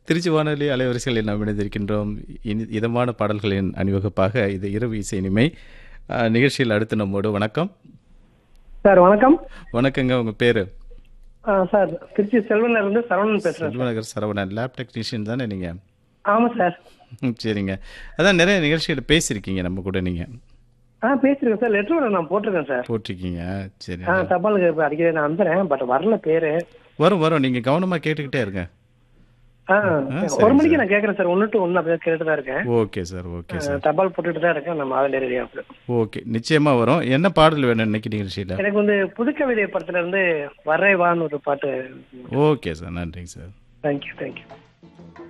திருச்சி வானொலி அலைவரிசைகளில் நாம் இணைந்திருக்கின்றோம் இனி இதமான பாடல்களின் அணிவகுப்பாக இது இரவு இசை இனிமை அஹ், நிகழ்ச்சியில் அடுத்து நம்மோடு வணக்கம் சார் வணக்கம் வணக்கங்க உங்கள் பேர் ஆ, சார் திருச்சி செல்வன்ல இருந்து சரவணன் பேசுறேன் செல்வநகர் சரவணன் லேப் டெக்னீஷியன் தானே நீங்கள் ஆமா சார் சரிங்க அதான் நிறைய நிகழ்ச்சியில் பேசியிருக்கீங்க நம்ம கூட நீங்கள் ஆ பேசிருக்கேன் சார் லெட்டர் நான் போட்டிருக்கேன் சார் போட்டிருக்கீங்க சரி ஆ தபாலுக்கு இப்ப அடிக்கடி நான் அனுப்புறேன் பட் வரல பேரு வரும் வரும் நீங்கள் கவனமாக கேட்டுக்கிட்டே இருங்க ஆ சரி, ஒரு மணிக்கு நான் கேட்கறேன் சார் ஒன்று டு ஒன்று அப்படியே கேட்டுட்டு தான் இருக்கேன் ஓகே சார் ஓகே சார் தபால் போட்டுட்டு தான் இருக்கேன் நம்ம அதில் ரெடி ஆகும் ஓகே நிச்சயமாக வரும் என்ன பாடல் வேணும் இன்னைக்கு நிகழ்ச்சியில் எனக்கு வந்து புதுக்கவிதை படத்துல இருந்து வரை வான்னு ஒரு பாட்டு ஓகே சார் நன்றிங்க சார் தேங்க்யூ தேங்க்யூ